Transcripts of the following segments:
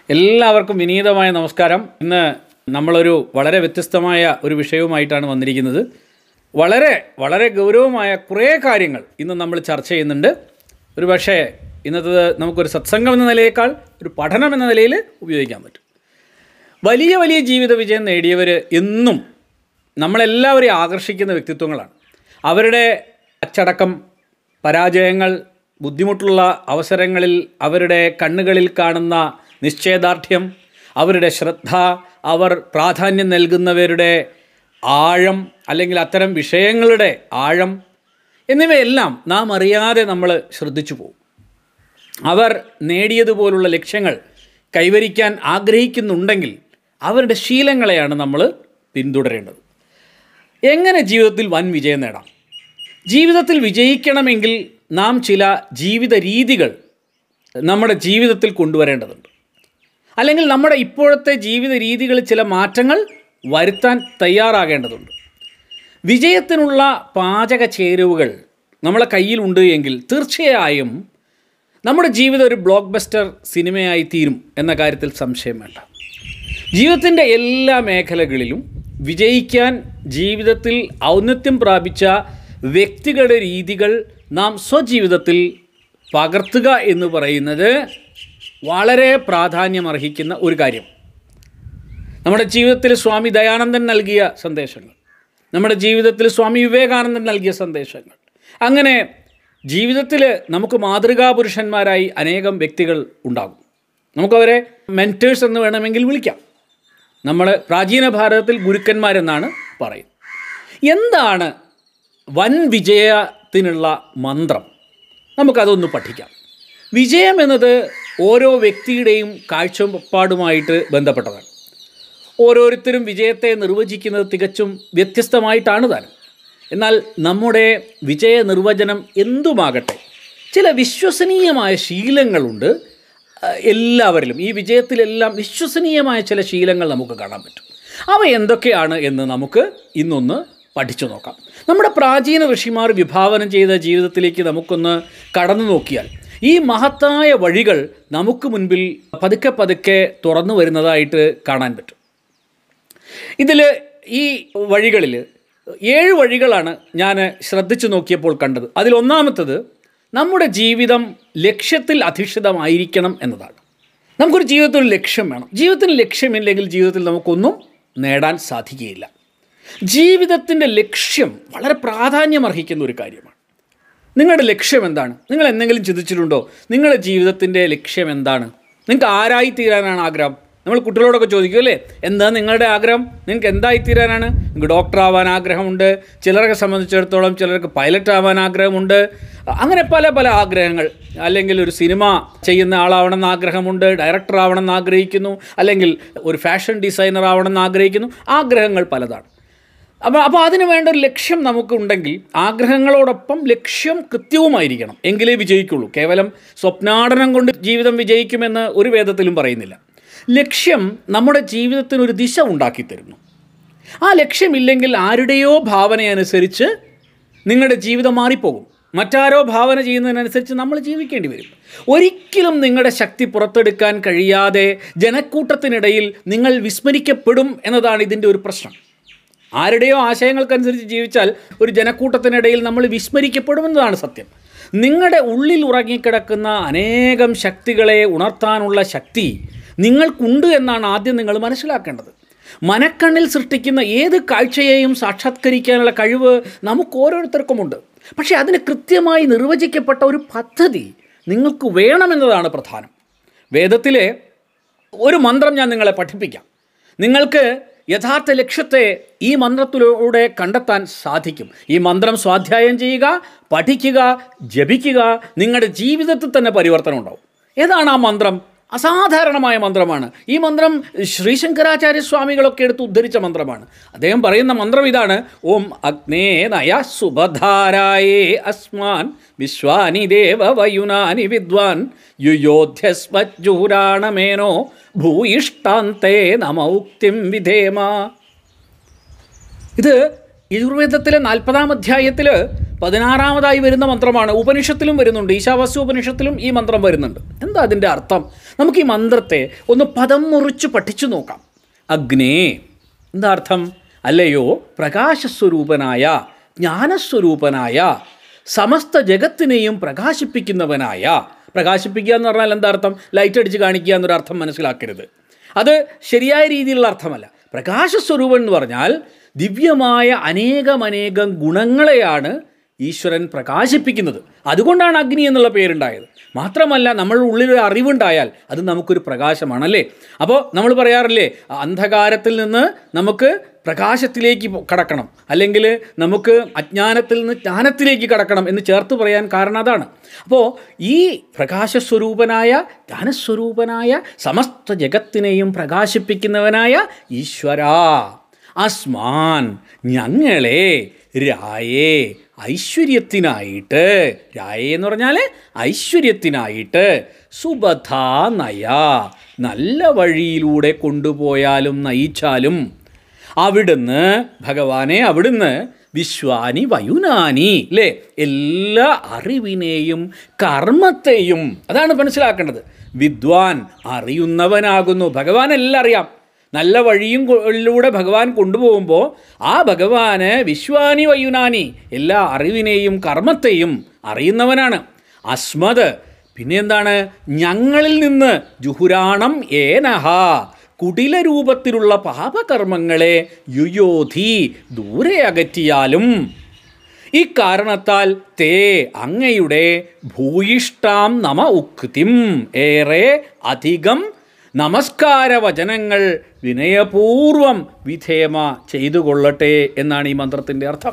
എല്ലാവർക്കും വിനീതമായ നമസ്കാരം ഇന്ന് നമ്മളൊരു വളരെ വ്യത്യസ്തമായ ഒരു വിഷയവുമായിട്ടാണ് വന്നിരിക്കുന്നത് വളരെ വളരെ ഗൗരവമായ കുറേ കാര്യങ്ങൾ ഇന്ന് നമ്മൾ ചർച്ച ചെയ്യുന്നുണ്ട് ഒരു പക്ഷേ ഇന്നത്തെ നമുക്കൊരു സത്സംഗം എന്ന നിലയേക്കാൾ ഒരു പഠനം എന്ന നിലയിൽ ഉപയോഗിക്കാൻ പറ്റും വലിയ വലിയ ജീവിത വിജയം നേടിയവർ എന്നും നമ്മളെല്ലാവരെയും ആകർഷിക്കുന്ന വ്യക്തിത്വങ്ങളാണ് അവരുടെ അച്ചടക്കം പരാജയങ്ങൾ ബുദ്ധിമുട്ടുള്ള അവസരങ്ങളിൽ അവരുടെ കണ്ണുകളിൽ കാണുന്ന നിശ്ചയദാർഢ്യം അവരുടെ ശ്രദ്ധ അവർ പ്രാധാന്യം നൽകുന്നവരുടെ ആഴം അല്ലെങ്കിൽ അത്തരം വിഷയങ്ങളുടെ ആഴം എന്നിവയെല്ലാം നാം അറിയാതെ നമ്മൾ ശ്രദ്ധിച്ചു പോകും അവർ നേടിയതുപോലുള്ള ലക്ഷ്യങ്ങൾ കൈവരിക്കാൻ ആഗ്രഹിക്കുന്നുണ്ടെങ്കിൽ അവരുടെ ശീലങ്ങളെയാണ് നമ്മൾ പിന്തുടരേണ്ടത് എങ്ങനെ ജീവിതത്തിൽ വൻ വിജയം നേടാം ജീവിതത്തിൽ വിജയിക്കണമെങ്കിൽ നാം ചില ജീവിത രീതികൾ നമ്മുടെ ജീവിതത്തിൽ കൊണ്ടുവരേണ്ടതുണ്ട് അല്ലെങ്കിൽ നമ്മുടെ ഇപ്പോഴത്തെ ജീവിത രീതികളിൽ ചില മാറ്റങ്ങൾ വരുത്താൻ തയ്യാറാകേണ്ടതുണ്ട് വിജയത്തിനുള്ള പാചക ചേരുവകൾ നമ്മളെ കയ്യിലുണ്ട് എങ്കിൽ തീർച്ചയായും നമ്മുടെ ജീവിതം ഒരു ബ്ലോക്ക് ബസ്റ്റർ സിനിമയായി തീരും എന്ന കാര്യത്തിൽ സംശയം വേണ്ട ജീവിതത്തിൻ്റെ എല്ലാ മേഖലകളിലും വിജയിക്കാൻ ജീവിതത്തിൽ ഔന്നത്യം പ്രാപിച്ച വ്യക്തികളുടെ രീതികൾ നാം സ്വജീവിതത്തിൽ പകർത്തുക എന്ന് പറയുന്നത് വളരെ പ്രാധാന്യമർഹിക്കുന്ന ഒരു കാര്യം നമ്മുടെ ജീവിതത്തിൽ സ്വാമി ദയാനന്ദൻ നൽകിയ സന്ദേശങ്ങൾ നമ്മുടെ ജീവിതത്തിൽ സ്വാമി വിവേകാനന്ദൻ നൽകിയ സന്ദേശങ്ങൾ അങ്ങനെ ജീവിതത്തിൽ നമുക്ക് മാതൃകാ പുരുഷന്മാരായി അനേകം വ്യക്തികൾ ഉണ്ടാകും നമുക്കവരെ മെൻറ്റേഴ്സ് എന്ന് വേണമെങ്കിൽ വിളിക്കാം നമ്മൾ പ്രാചീന ഭാരതത്തിൽ ഗുരുക്കന്മാരെന്നാണ് പറയുന്നത് എന്താണ് വൻ വിജയത്തിനുള്ള മന്ത്രം നമുക്കതൊന്ന് പഠിക്കാം വിജയം എന്നത് ഓരോ വ്യക്തിയുടെയും കാഴ്ചപ്പാടുമായിട്ട് ബന്ധപ്പെട്ടതാണ് ഓരോരുത്തരും വിജയത്തെ നിർവചിക്കുന്നത് തികച്ചും വ്യത്യസ്തമായിട്ടാണ് താനും എന്നാൽ നമ്മുടെ വിജയ നിർവചനം എന്തുമാകട്ടെ ചില വിശ്വസനീയമായ ശീലങ്ങളുണ്ട് അഹ് എല്ലാവരിലും ഈ വിജയത്തിലെല്ലാം വിശ്വസനീയമായ ചില ശീലങ്ങൾ നമുക്ക് കാണാൻ പറ്റും അവ എന്തൊക്കെയാണ് എന്ന് നമുക്ക് ഇന്നൊന്ന് പഠിച്ചു നോക്കാം നമ്മുടെ പ്രാചീന ഋഷിമാർ വിഭാവനം ചെയ്ത ജീവിതത്തിലേക്ക് നമുക്കൊന്ന് കടന്നു നോക്കിയാൽ ഈ മഹത്തായ വഴികൾ നമുക്ക് മുൻപിൽ പതുക്കെ പതുക്കെ തുറന്നു വരുന്നതായിട്ട് കാണാൻ പറ്റും ഇതിൽ ഈ വഴികളിൽ ഏഴ് വഴികളാണ് ഞാൻ ശ്രദ്ധിച്ചു നോക്കിയപ്പോൾ കണ്ടത് അതിൽ ഒന്നാമത്തത് നമ്മുടെ ജീവിതം ലക്ഷ്യത്തിൽ അധിഷ്ഠിതമായിരിക്കണം എന്നതാണ് നമുക്കൊരു ജീവിതത്തിൽ ഒരു ലക്ഷ്യം വേണം ജീവിതത്തിന് ലക്ഷ്യമില്ലെങ്കിൽ ജീവിതത്തിൽ നമുക്കൊന്നും നേടാൻ സാധിക്കുകയില്ല ജീവിതത്തിൻ്റെ ലക്ഷ്യം വളരെ പ്രാധാന്യമർഹിക്കുന്ന ഒരു കാര്യമാണ് നിങ്ങളുടെ ലക്ഷ്യം എന്താണ് നിങ്ങൾ എന്തെങ്കിലും ചിന്തിച്ചിട്ടുണ്ടോ നിങ്ങളുടെ ജീവിതത്തിൻ്റെ ലക്ഷ്യം എന്താണ് നിങ്ങൾക്ക് ആരായി തീരാനാണ് ആഗ്രഹം നമ്മൾ കുട്ടികളോടൊക്കെ ചോദിക്കും അല്ലേ എന്താ നിങ്ങളുടെ ആഗ്രഹം നിങ്ങൾക്ക് എന്തായി തീരാനാണ് നിങ്ങൾക്ക് ഡോക്ടർ ആവാൻ ആഗ്രഹമുണ്ട് ചിലരെ സംബന്ധിച്ചിടത്തോളം ചിലർക്ക് പൈലറ്റ് ആവാൻ ആഗ്രഹമുണ്ട് അങ്ങനെ പല പല ആഗ്രഹങ്ങൾ അല്ലെങ്കിൽ ഒരു സിനിമ ചെയ്യുന്ന ആളാവണമെന്ന് ആഗ്രഹമുണ്ട് ഡയറക്ടർ ആവണമെന്ന് ആഗ്രഹിക്കുന്നു അല്ലെങ്കിൽ ഒരു ഫാഷൻ ഡിസൈനർ ആവണമെന്ന് ആഗ്രഹിക്കുന്നു ആഗ്രഹങ്ങൾ പലതാണ് അപ്പോൾ അപ്പോൾ അതിന് വേണ്ട ഒരു ലക്ഷ്യം നമുക്കുണ്ടെങ്കിൽ ആഗ്രഹങ്ങളോടൊപ്പം ലക്ഷ്യം കൃത്യവുമായിരിക്കണം എങ്കിലേ വിജയിക്കുള്ളൂ കേവലം സ്വപ്നാടനം കൊണ്ട് ജീവിതം വിജയിക്കുമെന്ന് ഒരു വേദത്തിലും പറയുന്നില്ല ലക്ഷ്യം നമ്മുടെ ജീവിതത്തിനൊരു ദിശ ഉണ്ടാക്കി തരുന്നു ആ ലക്ഷ്യമില്ലെങ്കിൽ ആരുടെയോ ഭാവനയനുസരിച്ച് നിങ്ങളുടെ ജീവിതം മാറിപ്പോകും മറ്റാരോ ഭാവന ചെയ്യുന്നതിനനുസരിച്ച് നമ്മൾ ജീവിക്കേണ്ടി വരും ഒരിക്കലും നിങ്ങളുടെ ശക്തി പുറത്തെടുക്കാൻ കഴിയാതെ ജനക്കൂട്ടത്തിനിടയിൽ നിങ്ങൾ വിസ്മരിക്കപ്പെടും എന്നതാണ് ഇതിൻ്റെ ഒരു പ്രശ്നം ആരുടെയോ ആശയങ്ങൾക്കനുസരിച്ച് ജീവിച്ചാൽ ഒരു ജനക്കൂട്ടത്തിനിടയിൽ നമ്മൾ വിസ്മരിക്കപ്പെടുമെന്നതാണ് സത്യം നിങ്ങളുടെ ഉള്ളിൽ ഉറങ്ങിക്കിടക്കുന്ന അനേകം ശക്തികളെ ഉണർത്താനുള്ള ശക്തി നിങ്ങൾക്കുണ്ട് എന്നാണ് ആദ്യം നിങ്ങൾ മനസ്സിലാക്കേണ്ടത് മനക്കണ്ണിൽ സൃഷ്ടിക്കുന്ന ഏത് കാഴ്ചയെയും സാക്ഷാത്കരിക്കാനുള്ള കഴിവ് നമുക്ക് ഓരോരുത്തർക്കുമുണ്ട് പക്ഷേ അതിന് കൃത്യമായി നിർവചിക്കപ്പെട്ട ഒരു പദ്ധതി നിങ്ങൾക്ക് വേണമെന്നതാണ് പ്രധാനം വേദത്തിലെ ഒരു മന്ത്രം ഞാൻ നിങ്ങളെ പഠിപ്പിക്കാം നിങ്ങൾക്ക് യഥാർത്ഥ ലക്ഷ്യത്തെ ഈ മന്ത്രത്തിലൂടെ കണ്ടെത്താൻ സാധിക്കും ഈ മന്ത്രം സ്വാധ്യായം ചെയ്യുക പഠിക്കുക ജപിക്കുക നിങ്ങളുടെ ജീവിതത്തിൽ തന്നെ പരിവർത്തനം ഉണ്ടാവും ഏതാണ് ആ മന്ത്രം അസാധാരണമായ മന്ത്രമാണ് ഈ മന്ത്രം ശ്രീശങ്കരാചാര്യ സ്വാമികളൊക്കെ എടുത്ത് ഉദ്ധരിച്ച മന്ത്രമാണ് അദ്ദേഹം പറയുന്ന മന്ത്രം ഇതാണ് ഓം അഗ്നേ നയ സുഭധാരായേ അസ്മാൻ വിശ്വാനി ദേവ വയുനാനി വിദ്വാൻ യുയോധ്യസ്മജ്ജൂരാണമേനോ ഭൂയിഷ്ടാന്തേ നമൗക്തിം വിധേമ ഇത് യജുർവേദത്തിലെ നാൽപ്പതാം അധ്യായത്തിൽ പതിനാറാമതായി വരുന്ന മന്ത്രമാണ് ഉപനിഷത്തിലും വരുന്നുണ്ട് ഈശാവാസ്യ ഉപനിഷത്തിലും ഈ മന്ത്രം വരുന്നുണ്ട് എന്താ അതിൻ്റെ അർത്ഥം നമുക്ക് ഈ മന്ത്രത്തെ ഒന്ന് പദം മുറിച്ച് പഠിച്ചു നോക്കാം അഗ്നേ എന്താ അർത്ഥം അല്ലയോ പ്രകാശസ്വരൂപനായ ജ്ഞാനസ്വരൂപനായ സമസ്ത ജഗത്തിനെയും പ്രകാശിപ്പിക്കുന്നവനായ പ്രകാശിപ്പിക്കുക എന്ന് പറഞ്ഞാൽ എന്താ അർത്ഥം ലൈറ്റ് അടിച്ച് കാണിക്കുക എന്നൊരു അർത്ഥം മനസ്സിലാക്കരുത് അത് ശരിയായ രീതിയിലുള്ള അർത്ഥമല്ല പ്രകാശസ്വരൂപൻ എന്ന് പറഞ്ഞാൽ ദിവ്യമായ അനേകമനേകം ഗുണങ്ങളെയാണ് ഈശ്വരൻ പ്രകാശിപ്പിക്കുന്നത് അതുകൊണ്ടാണ് അഗ്നി എന്നുള്ള പേരുണ്ടായത് മാത്രമല്ല നമ്മളുടെ ഉള്ളിലൊരു അറിവുണ്ടായാൽ അത് നമുക്കൊരു പ്രകാശമാണല്ലേ അപ്പോൾ നമ്മൾ പറയാറില്ലേ അന്ധകാരത്തിൽ നിന്ന് നമുക്ക് പ്രകാശത്തിലേക്ക് പോ- കടക്കണം അല്ലെങ്കിൽ നമുക്ക് അജ്ഞാനത്തിൽ നിന്ന് ജ്ഞാനത്തിലേക്ക് കടക്കണം എന്ന് ചേർത്ത് പറയാൻ കാരണം അതാണ് അപ്പോൾ ഈ പ്രകാശസ്വരൂപനായ ജ്ഞാനസ്വരൂപനായ സമസ്ത ജഗത്തിനെയും പ്രകാശിപ്പിക്കുന്നവനായ ഈശ്വരാ അസ്മാൻ ഞങ്ങളെ രായേ ഐശ്വര്യത്തിനായിട്ട് രായേ എന്ന് പറഞ്ഞാൽ ഐശ്വര്യത്തിനായിട്ട് സുബധാ നയ നല്ല വഴിയിലൂടെ കൊണ്ടുപോയാലും നയിച്ചാലും അവിടുന്ന് ഭഗവാനെ അവിടുന്ന് വിശ്വാനി വയുനാനി അല്ലേ എല്ലാ അറിവിനെയും കർമ്മത്തെയും അതാണ് മനസ്സിലാക്കേണ്ടത് വിദ്വാൻ അറിയുന്നവനാകുന്നു ഭഗവാൻ എല്ലാം അറിയാം നല്ല വഴിയും ിലൂടെ ഭഗവാൻ കൊണ്ടുപോകുമ്പോൾ ആ ഭഗവാന് വിശ്വാനി വയുനാനി എല്ലാ അറിവിനെയും കർമ്മത്തെയും അറിയുന്നവനാണ് അസ്മത് പിന്നെ എന്താണ് ഞങ്ങളിൽ നിന്ന് ജുഹുരാണം ഏനഹ കുടില രൂപത്തിലുള്ള പാപകർമ്മങ്ങളെ യുയോധി ദൂരെ അകറ്റിയാലും ഈ കാരണത്താൽ തേ അങ്ങയുടെ ഭൂയിഷ്ടാം നമ ഉക്തിം ഏറെ അധികം നമസ്കാര വചനങ്ങൾ വിനയപൂർവം വിധേമ ചെയ്തു കൊള്ളട്ടെ എന്നാണ് ഈ മന്ത്രത്തിൻ്റെ അർത്ഥം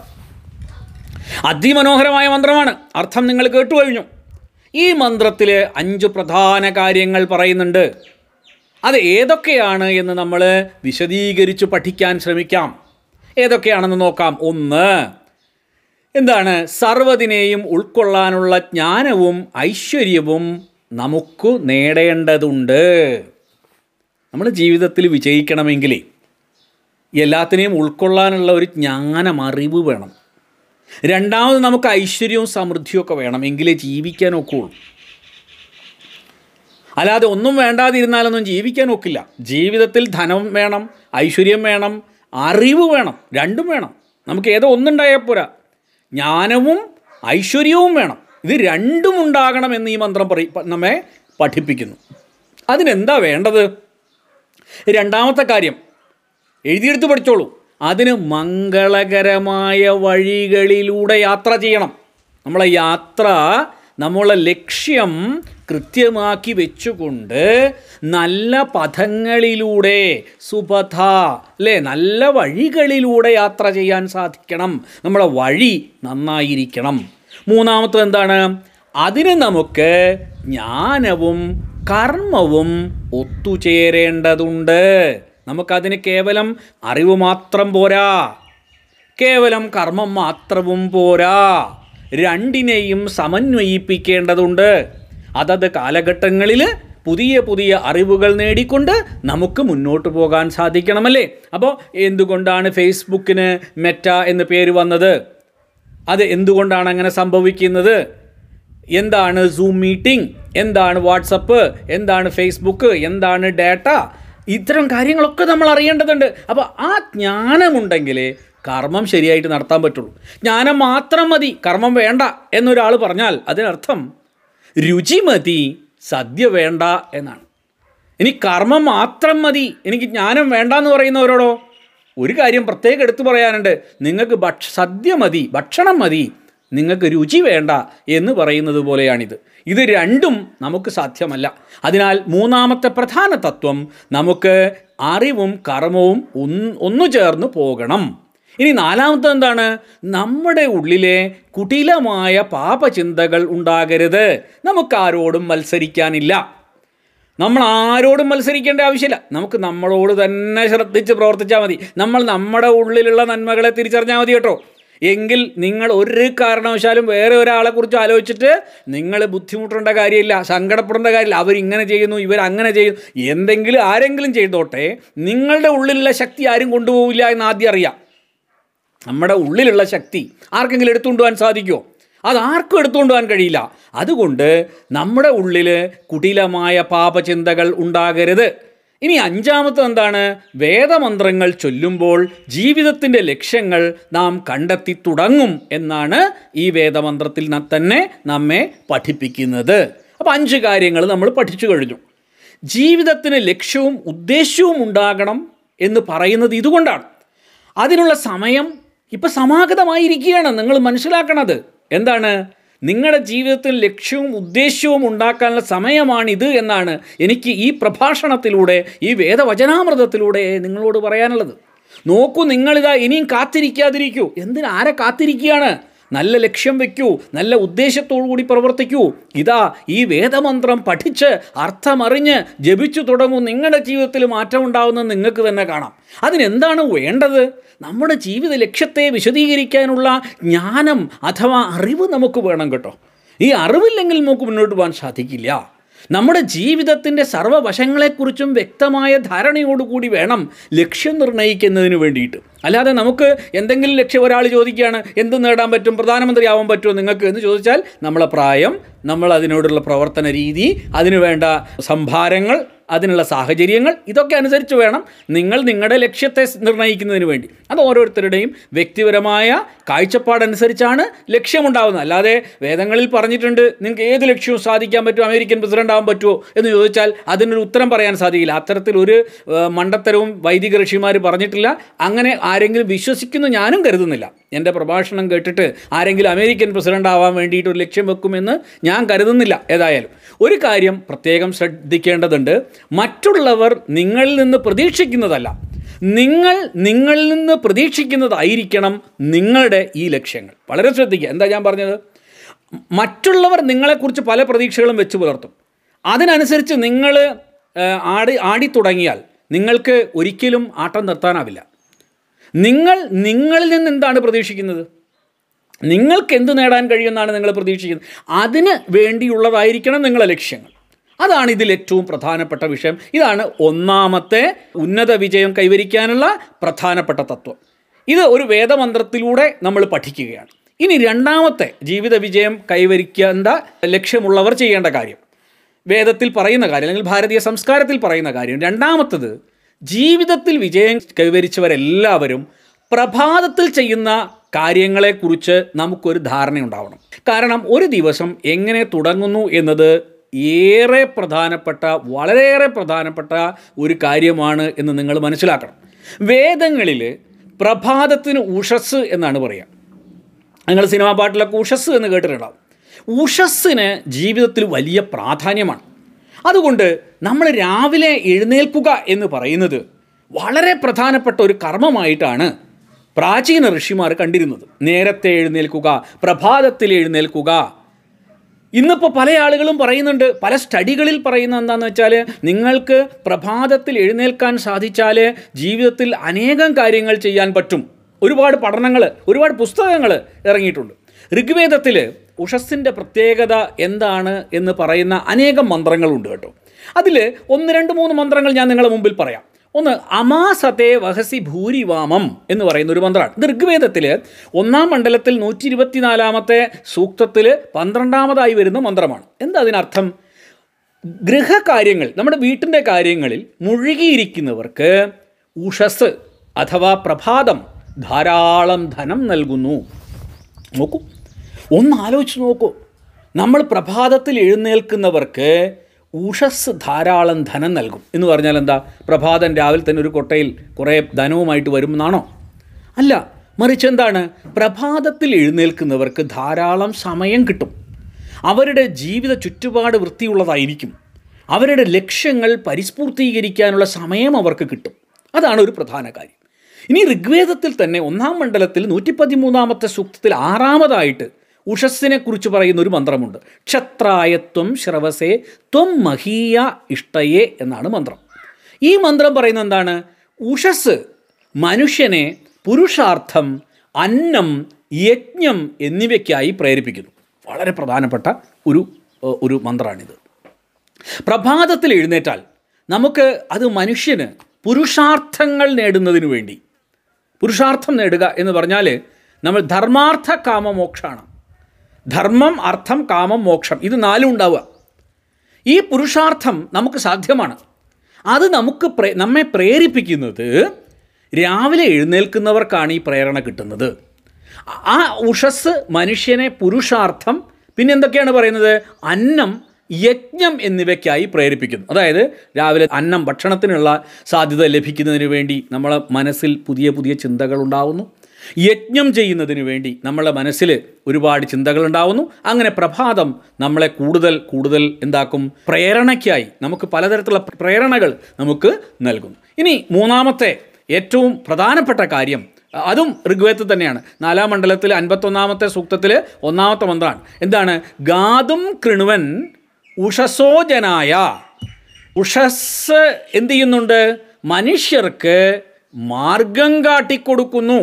അതിമനോഹരമായ മന്ത്രമാണ് അർത്ഥം നിങ്ങൾ കേട്ടു കഴിഞ്ഞു ഈ മന്ത്രത്തിൽ അഞ്ച് പ്രധാന കാര്യങ്ങൾ പറയുന്നുണ്ട് അത് ഏതൊക്കെയാണ് എന്ന് നമ്മൾ വിശദീകരിച്ച് പഠിക്കാൻ ശ്രമിക്കാം ഏതൊക്കെയാണെന്ന് നോക്കാം ഒന്ന് എന്താണ് സർവ്വതിനെയും ഉൾക്കൊള്ളാനുള്ള ജ്ഞാനവും ഐശ്വര്യവും നമുക്ക് നേടേണ്ടതുണ്ട് നമ്മൾ ജീവിതത്തിൽ വിജയിക്കണമെങ്കിൽ എല്ലാത്തിനെയും ഉൾക്കൊള്ളാനുള്ള ഒരു ജ്ഞാനം അറിവ് വേണം രണ്ടാമത് നമുക്ക് ഐശ്വര്യവും സമൃദ്ധിയും ഒക്കെ വേണം എങ്കിലേ ജീവിക്കാൻ ഒക്കുള്ളൂ അല്ലാതെ ഒന്നും വേണ്ടാതിരുന്നാലൊന്നും ജീവിക്കാൻ ഒക്കില്ല ജീവിതത്തിൽ ധനം വേണം ഐശ്വര്യം വേണം അറിവ് വേണം രണ്ടും വേണം നമുക്ക് ഏതോ ഒന്നുണ്ടായാൽ പോരാ ജ്ഞാനവും ഐശ്വര്യവും വേണം ഇത് രണ്ടും ഉണ്ടാകണമെന്ന് ഈ മന്ത്രം പറ നമ്മെ പഠിപ്പിക്കുന്നു അതിനെന്താ വേണ്ടത് രണ്ടാമത്തെ കാര്യം എഴുതിയെടുത്ത് പഠിച്ചോളൂ അതിന് മംഗളകരമായ വഴികളിലൂടെ യാത്ര ചെയ്യണം നമ്മളെ യാത്ര നമ്മളെ ലക്ഷ്യം കൃത്യമാക്കി വെച്ചുകൊണ്ട് നല്ല പഥങ്ങളിലൂടെ സുപഥ അല്ലേ നല്ല വഴികളിലൂടെ യാത്ര ചെയ്യാൻ സാധിക്കണം നമ്മളെ വഴി നന്നായിരിക്കണം മൂന്നാമത്തത് എന്താണ് അതിന് നമുക്ക് ജ്ഞാനവും കർമ്മവും ഒത്തുചേരേണ്ടതുണ്ട് നമുക്കതിന് കേവലം അറിവ് മാത്രം പോരാ കേവലം കർമ്മം മാത്രവും പോരാ രണ്ടിനെയും സമന്വയിപ്പിക്കേണ്ടതുണ്ട് അതത് കാലഘട്ടങ്ങളിൽ പുതിയ പുതിയ അറിവുകൾ നേടിക്കൊണ്ട് നമുക്ക് മുന്നോട്ട് പോകാൻ സാധിക്കണമല്ലേ അപ്പോൾ എന്തുകൊണ്ടാണ് ഫേസ്ബുക്കിന് മെറ്റ എന്ന് പേര് വന്നത് അത് എന്തുകൊണ്ടാണ് അങ്ങനെ സംഭവിക്കുന്നത് എന്താണ് സൂം മീറ്റിംഗ് എന്താണ് വാട്സപ്പ് എന്താണ് ഫേസ്ബുക്ക് എന്താണ് ഡാറ്റ ഇത്തരം കാര്യങ്ങളൊക്കെ നമ്മൾ അറിയേണ്ടതുണ്ട് അപ്പോൾ ആ ജ്ഞാനമുണ്ടെങ്കിലേ കർമ്മം ശരിയായിട്ട് നടത്താൻ പറ്റുള്ളൂ ജ്ഞാനം മാത്രം മതി കർമ്മം വേണ്ട എന്നൊരാൾ പറഞ്ഞാൽ അതിനർത്ഥം രുചി മതി സദ്യ വേണ്ട എന്നാണ് ഇനി കർമ്മം മാത്രം മതി എനിക്ക് ജ്ഞാനം വേണ്ട എന്ന് പറയുന്നവരോടോ ഒരു കാര്യം പ്രത്യേകം എടുത്തു പറയാനുണ്ട് നിങ്ങൾക്ക് ഭക്ഷ സദ്യ മതി ഭക്ഷണം മതി നിങ്ങൾക്ക് രുചി വേണ്ട എന്ന് പറയുന്നത് പോലെയാണിത് ഇത് രണ്ടും നമുക്ക് സാധ്യമല്ല അതിനാൽ മൂന്നാമത്തെ പ്രധാന തത്വം നമുക്ക് അറിവും കർമ്മവും ഒന്ന് ഒന്നു ചേർന്ന് പോകണം ഇനി നാലാമത്തെ എന്താണ് നമ്മുടെ ഉള്ളിലെ കുടിലമായ പാപചിന്തകൾ ഉണ്ടാകരുത് നമുക്കാരോടും മത്സരിക്കാനില്ല നമ്മൾ ആരോടും മത്സരിക്കേണ്ട ആവശ്യമില്ല നമുക്ക് നമ്മളോട് തന്നെ ശ്രദ്ധിച്ച് പ്രവർത്തിച്ചാൽ മതി നമ്മൾ നമ്മുടെ ഉള്ളിലുള്ള നന്മകളെ തിരിച്ചറിഞ്ഞാൽ മതി കേട്ടോ എങ്കിൽ നിങ്ങൾ ഒരു കാരണവശാലും വേറെ ഒരാളെ കുറിച്ച് ആലോചിച്ചിട്ട് നിങ്ങൾ ബുദ്ധിമുട്ടേണ്ട കാര്യമില്ല സങ്കടപ്പെടേണ്ട കാര്യമില്ല അവരിങ്ങനെ ചെയ്യുന്നു ഇവർ അങ്ങനെ ചെയ്യുന്നു എന്തെങ്കിലും ആരെങ്കിലും ചെയ്തോട്ടെ നിങ്ങളുടെ ഉള്ളിലുള്ള ശക്തി ആരും കൊണ്ടുപോകില്ല എന്ന് ആദ്യം അറിയാം നമ്മുടെ ഉള്ളിലുള്ള ശക്തി ആർക്കെങ്കിലും എടുത്തുകൊണ്ടുപോകാൻ സാധിക്കുമോ അത് ആർക്കും എടുത്തുകൊണ്ടുപോകാൻ കഴിയില്ല അതുകൊണ്ട് നമ്മുടെ ഉള്ളിൽ കുടിലമായ പാപചിന്തകൾ ഉണ്ടാകരുത് ഇനി അഞ്ചാമത്തെ എന്താണ് വേദമന്ത്രങ്ങൾ ചൊല്ലുമ്പോൾ ജീവിതത്തിൻ്റെ ലക്ഷ്യങ്ങൾ നാം കണ്ടെത്തി തുടങ്ങും എന്നാണ് ഈ വേദമന്ത്രത്തിൽ ന- തന്നെ നമ്മെ പഠിപ്പിക്കുന്നത് അപ്പോൾ അഞ്ച് കാര്യങ്ങൾ നമ്മൾ പഠിച്ചു കഴിഞ്ഞു ജീവിതത്തിന് ലക്ഷ്യവും ഉദ്ദേശ്യവും ഉണ്ടാകണം എന്ന് പറയുന്നത് ഇതുകൊണ്ടാണ് അതിനുള്ള സമയം ഇപ്പം സമാഗതമായിരിക്കുകയാണ് നിങ്ങൾ മനസ്സിലാക്കണത് എന്താണ് നിങ്ങളുടെ ജീവിതത്തിൽ ലക്ഷ്യവും ഉദ്ദേശ്യവും ഉണ്ടാക്കാനുള്ള സമയമാണിത് എന്നാണ് എനിക്ക് ഈ പ്രഭാഷണത്തിലൂടെ ഈ വേദവചനാമൃതത്തിലൂടെ നിങ്ങളോട് പറയാനുള്ളത് നോക്കൂ നിങ്ങളിതാ ഇനിയും കാത്തിരിക്കാതിരിക്കൂ എന്തിന് ആരെ കാത്തിരിക്കുകയാണ് നല്ല ലക്ഷ്യം വെക്കൂ നല്ല ഉദ്ദേശത്തോടു കൂടി പ്രവർത്തിക്കൂ ഇതാ ഈ വേദമന്ത്രം പഠിച്ച് അർത്ഥമറിഞ്ഞ് ജപിച്ചു തുടങ്ങൂ നിങ്ങളുടെ ജീവിതത്തിൽ മാറ്റം ഉണ്ടാകുന്നത് നിങ്ങൾക്ക് തന്നെ കാണാം അതിനെന്താണ് വേണ്ടത് നമ്മുടെ ജീവിത ലക്ഷ്യത്തെ വിശദീകരിക്കാനുള്ള ജ്ഞാനം അഥവാ അറിവ് നമുക്ക് വേണം കേട്ടോ ഈ അറിവില്ലെങ്കിൽ നമുക്ക് മുന്നോട്ട് പോകാൻ സാധിക്കില്ല നമ്മുടെ ജീവിതത്തിൻ്റെ സർവ്വവശങ്ങളെക്കുറിച്ചും വ്യക്തമായ ധാരണയോടുകൂടി വേണം ലക്ഷ്യം നിർണ്ണയിക്കുന്നതിന് വേണ്ടിയിട്ട് അല്ലാതെ നമുക്ക് എന്തെങ്കിലും ലക്ഷ്യം ഒരാൾ ചോദിക്കുകയാണ് എന്ത് നേടാൻ പറ്റും പ്രധാനമന്ത്രി ആവാൻ പറ്റുമോ നിങ്ങൾക്ക് എന്ന് ചോദിച്ചാൽ നമ്മളെ പ്രായം നമ്മൾ അതിനോടുള്ള പ്രവർത്തന രീതി അതിനു വേണ്ട സംഭാരങ്ങൾ അതിനുള്ള സാഹചര്യങ്ങൾ ഇതൊക്കെ അനുസരിച്ച് വേണം നിങ്ങൾ നിങ്ങളുടെ ലക്ഷ്യത്തെ സ് നിർണ്ണയിക്കുന്നതിന് വേണ്ടി അത് ഓരോരുത്തരുടെയും വ്യക്തിപരമായ കാഴ്ചപ്പാടനുസരിച്ചാണ് ലക്ഷ്യമുണ്ടാവുന്നത് അല്ലാതെ വേദങ്ങളിൽ പറഞ്ഞിട്ടുണ്ട് നിങ്ങൾക്ക് ഏത് ലക്ഷ്യവും സാധിക്കാൻ പറ്റും അമേരിക്കൻ പ്രസിഡന്റ് ആവാൻ പറ്റുമോ എന്ന് ചോദിച്ചാൽ അതിനൊരു ഉത്തരം പറയാൻ സാധിക്കില്ല അത്തരത്തിലൊരു ഏഹ്, മണ്ടത്തരവും വൈദിക ഋഷിമാർ പറഞ്ഞിട്ടില്ല അങ്ങനെ ആരെങ്കിലും വിശ്വസിക്കുന്നു ഞാനും കരുതുന്നില്ല എൻ്റെ പ്രഭാഷണം കേട്ടിട്ട് ആരെങ്കിലും അമേരിക്കൻ പ്രസിഡന്റ് ആവാൻ വേണ്ടിയിട്ട് ഒരു ലക്ഷ്യം വെക്കുമെന്ന് ഞാൻ കരുതുന്നില്ല ഏതായാലും ഒരു കാര്യം പ്രത്യേകം ശ്രദ്ധിക്കേണ്ടതുണ്ട് മറ്റുള്ളവർ നിങ്ങളിൽ നിന്ന് പ്രതീക്ഷിക്കുന്നതല്ല നിങ്ങൾ നിങ്ങളിൽ നിന്ന് പ്രതീക്ഷിക്കുന്നതായിരിക്കണം നിങ്ങളുടെ ഈ ലക്ഷ്യങ്ങൾ വളരെ ശ്രദ്ധിക്കുക എന്താ ഞാൻ പറഞ്ഞത് മറ്റുള്ളവർ നിങ്ങളെക്കുറിച്ച് പല പ്രതീക്ഷകളും വെച്ച് പുലർത്തും അതിനനുസരിച്ച് നിങ്ങൾ ഏഹ്, ആടി ആടി തുടങ്ങിയാൽ നിങ്ങൾക്ക് ഒരിക്കലും ആട്ടം നിർത്താനാവില്ല നിങ്ങൾ നിങ്ങളിൽ നിന്ന് എന്താണ് പ്രതീക്ഷിക്കുന്നത് നിങ്ങൾക്ക് എന്ത് നേടാൻ കഴിയുമെന്നാണ് നിങ്ങൾ പ്രതീക്ഷിക്കുന്നത് അതിന് വേണ്ടിയുള്ളതായിരിക്കണം നിങ്ങളുടെ ലക്ഷ്യങ്ങൾ അതാണ് ഇതിൽ ഏറ്റവും പ്രധാനപ്പെട്ട വിഷയം ഇതാണ് ഒന്നാമത്തെ ഉന്നത വിജയം കൈവരിക്കാനുള്ള പ്രധാനപ്പെട്ട തത്വം ഇത് ഒരു വേദമന്ത്രത്തിലൂടെ നമ്മൾ പഠിക്കുകയാണ് ഇനി രണ്ടാമത്തെ ജീവിത വിജയം കൈവരിക്കേണ്ട ലക്ഷ്യമുള്ളവർ ചെയ്യേണ്ട കാര്യം വേദത്തിൽ പറയുന്ന കാര്യം അല്ലെങ്കിൽ ഭാരതീയ സംസ്കാരത്തിൽ പറയുന്ന കാര്യം രണ്ടാമത്തത് ജീവിതത്തിൽ വിജയം കൈവരിച്ചവരെല്ലാവരും പ്രഭാതത്തിൽ ചെയ്യുന്ന കാര്യങ്ങളെക്കുറിച്ച് നമുക്കൊരു ധാരണയുണ്ടാവണം കാരണം ഒരു ദിവസം എങ്ങനെ തുടങ്ങുന്നു എന്നത് ഏറെ പ്രധാനപ്പെട്ട വളരെയേറെ പ്രധാനപ്പെട്ട ഒരു കാര്യമാണ് എന്ന് നിങ്ങൾ മനസ്സിലാക്കണം വേദങ്ങളിൽ പ്രഭാതത്തിന് ഉഷസ് എന്നാണ് പറയുക നിങ്ങൾ സിനിമാ പാട്ടിലൊക്കെ ഉഷസ് എന്ന് കേട്ടിട്ടുണ്ടാവും ഉഷസ്സിന് ജീവിതത്തിൽ വലിയ പ്രാധാന്യമാണ് അതുകൊണ്ട് നമ്മൾ രാവിലെ എഴുന്നേൽക്കുക എന്ന് പറയുന്നത് വളരെ പ്രധാനപ്പെട്ട ഒരു കർമ്മമായിട്ടാണ് പ്രാചീന ഋഷിമാർ കണ്ടിരുന്നത് നേരത്തെ എഴുന്നേൽക്കുക പ്രഭാതത്തിൽ എഴുന്നേൽക്കുക ഇന്നിപ്പോൾ പല ആളുകളും പറയുന്നുണ്ട് പല സ്റ്റഡികളിൽ പറയുന്ന എന്താണെന്ന് വെച്ചാൽ നിങ്ങൾക്ക് പ്രഭാതത്തിൽ എഴുന്നേൽക്കാൻ സാധിച്ചാൽ ജീവിതത്തിൽ അനേകം കാര്യങ്ങൾ ചെയ്യാൻ പറ്റും ഒരുപാട് പഠനങ്ങൾ ഒരുപാട് പുസ്തകങ്ങൾ ഇറങ്ങിയിട്ടുണ്ട് ഋഗ്വേദത്തിൽ ഉഷസ്സിൻ്റെ പ്രത്യേകത എന്താണ് എന്ന് പറയുന്ന അനേകം മന്ത്രങ്ങളുണ്ട് കേട്ടോ അതിൽ ഒന്ന് രണ്ട് മൂന്ന് മന്ത്രങ്ങൾ ഞാൻ നിങ്ങളുടെ മുമ്പിൽ പറയാം ഒന്ന് അമാസത്തെ വഹസി ഭൂരിവാമം എന്ന് പറയുന്ന ഒരു മന്ത്രമാണ് ഇത് ഋഗ്വേദത്തിൽ ഒന്നാം മണ്ഡലത്തിൽ നൂറ്റി ഇരുപത്തിനാലാമത്തെ സൂക്തത്തിൽ പന്ത്രണ്ടാമതായി വരുന്ന മന്ത്രമാണ് എന്താ അതിനർത്ഥം ഗൃഹകാര്യങ്ങൾ നമ്മുടെ വീട്ടിൻ്റെ കാര്യങ്ങളിൽ മുഴുകിയിരിക്കുന്നവർക്ക് ഉഷസ് അഥവാ പ്രഭാതം ധാരാളം ധനം നൽകുന്നു നോക്കൂ ഒന്ന് ആലോചിച്ച് നോക്കൂ നമ്മൾ പ്രഭാതത്തിൽ എഴുന്നേൽക്കുന്നവർക്ക് ഉഷസ് ധാരാളം ധനം നൽകും എന്ന് പറഞ്ഞാൽ എന്താ പ്രഭാതം രാവിലെ തന്നെ ഒരു കൊട്ടയിൽ കുറേ ധനവുമായിട്ട് വരുമെന്നാണോ അല്ല മറിച്ച് എന്താണ് പ്രഭാതത്തിൽ എഴുന്നേൽക്കുന്നവർക്ക് ധാരാളം സമയം കിട്ടും അവരുടെ ജീവിത ചുറ്റുപാട് വൃത്തിയുള്ളതായിരിക്കും അവരുടെ ലക്ഷ്യങ്ങൾ പരിസ്ഫൂർത്തീകരിക്കാനുള്ള സമയം അവർക്ക് കിട്ടും അതാണ് ഒരു പ്രധാന കാര്യം ഇനി ഋഗ്വേദത്തിൽ തന്നെ ഒന്നാം മണ്ഡലത്തിൽ നൂറ്റി പതിമൂന്നാമത്തെ സൂക്തത്തിൽ ആറാമതായിട്ട് ഉഷസ്സിനെ കുറിച്ച് പറയുന്ന ഒരു മന്ത്രമുണ്ട് ക്ഷത്രായത്വം ശ്രവസേ ത്വം മഹീയ ഇഷ്ടയെ എന്നാണ് മന്ത്രം ഈ മന്ത്രം പറയുന്നത് എന്താണ് ഉഷസ് മനുഷ്യനെ പുരുഷാർത്ഥം അന്നം യജ്ഞം എന്നിവയ്ക്കായി പ്രേരിപ്പിക്കുന്നു വളരെ പ്രധാനപ്പെട്ട ഒരു ഏഹ്, ഒരു മന്ത്രമാണിത് പ്രഭാതത്തിൽ എഴുന്നേറ്റാൽ നമുക്ക് അത് മനുഷ്യന് പുരുഷാർത്ഥങ്ങൾ നേടുന്നതിന് വേണ്ടി പുരുഷാർത്ഥം നേടുക എന്ന് പറഞ്ഞാൽ നമ്മൾ ധർമാർത്ഥ കാമ മോക്ഷമാണ് ധർമ്മം അർത്ഥം കാമം മോക്ഷം ഇത് നാലും ഉണ്ടാവുക ഈ പുരുഷാർത്ഥം നമുക്ക് സാധ്യമാണ് അത് നമുക്ക് പ്രേ നമ്മെ പ്രേരിപ്പിക്കുന്നത് രാവിലെ എഴുന്നേൽക്കുന്നവർക്കാണ് ഈ പ്രേരണ കിട്ടുന്നത് ആ ഉഷസ് മനുഷ്യനെ പുരുഷാർത്ഥം പിന്നെ എന്തൊക്കെയാണ് പറയുന്നത് അന്നം യജ്ഞം എന്നിവയ്ക്കായി പ്രേരിപ്പിക്കുന്നു അതായത് രാവിലെ അന്നം ഭക്ഷണത്തിനുള്ള സാധ്യത ലഭിക്കുന്നതിന് വേണ്ടി നമ്മളെ മനസ്സിൽ പുതിയ പുതിയ ചിന്തകൾ ഉണ്ടാവുന്നു യജ്ഞം ചെയ്യുന്നതിന് വേണ്ടി നമ്മളെ മനസ്സിൽ ഒരുപാട് ചിന്തകൾ ഉണ്ടാവുന്നു അങ്ങനെ പ്രഭാതം നമ്മളെ കൂടുതൽ കൂടുതൽ എന്താക്കും പ്രേരണയ്ക്കായി നമുക്ക് പലതരത്തിലുള്ള പ്രേരണകൾ നമുക്ക് നൽകുന്നു ഇനി മൂന്നാമത്തെ ഏറ്റവും പ്രധാനപ്പെട്ട കാര്യം അതും ഋഗ്വേദത്തിൽ തന്നെയാണ് നാലാം മണ്ഡലത്തിൽ അൻപത്തൊന്നാമത്തെ സൂക്തത്തിൽ ഒന്നാമത്തെ മന്ത്രമാണ് എന്താണ് ഗാതും കൃണുവൻ ഉഷസോജനായ ഉഷസ് എന്ത് ചെയ്യുന്നുണ്ട് മനുഷ്യർക്ക് മാർഗം കാട്ടിക്കൊടുക്കുന്നു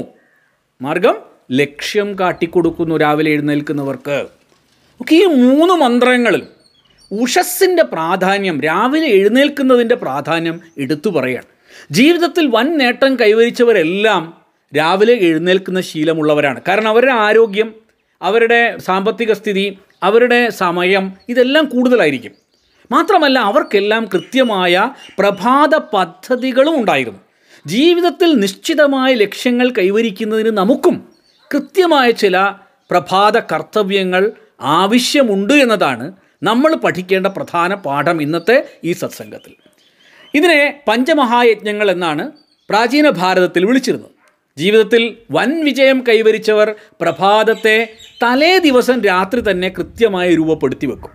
മാർഗം ലക്ഷ്യം കാട്ടിക്കൊടുക്കുന്നു രാവിലെ എഴുന്നേൽക്കുന്നവർക്ക് ഒക്കെ ഈ മൂന്ന് മന്ത്രങ്ങളിൽ ഉഷസ്സിൻ്റെ പ്രാധാന്യം രാവിലെ എഴുന്നേൽക്കുന്നതിൻ്റെ പ്രാധാന്യം എടുത്തു പറയാണ് ജീവിതത്തിൽ വൻ നേട്ടം കൈവരിച്ചവരെല്ലാം രാവിലെ എഴുന്നേൽക്കുന്ന ശീലമുള്ളവരാണ് കാരണം അവരുടെ ആരോഗ്യം അവരുടെ സാമ്പത്തിക സ്ഥിതി അവരുടെ സമയം ഇതെല്ലാം കൂടുതലായിരിക്കും മാത്രമല്ല അവർക്കെല്ലാം കൃത്യമായ പ്രഭാത പദ്ധതികളും ഉണ്ടായിരുന്നു ജീവിതത്തിൽ നിശ്ചിതമായ ലക്ഷ്യങ്ങൾ കൈവരിക്കുന്നതിന് നമുക്കും കൃത്യമായ ചില പ്രഭാത കർത്തവ്യങ്ങൾ ആവശ്യമുണ്ട് എന്നതാണ് നമ്മൾ പഠിക്കേണ്ട പ്രധാന പാഠം ഇന്നത്തെ ഈ സത്സംഗത്തിൽ ഇതിനെ പഞ്ചമഹായജ്ഞങ്ങൾ എന്നാണ് പ്രാചീന ഭാരതത്തിൽ വിളിച്ചിരുന്നത് ജീവിതത്തിൽ വൻ വിജയം കൈവരിച്ചവർ പ്രഭാതത്തെ തലേ ദിവസം രാത്രി തന്നെ കൃത്യമായി രൂപപ്പെടുത്തി വെക്കും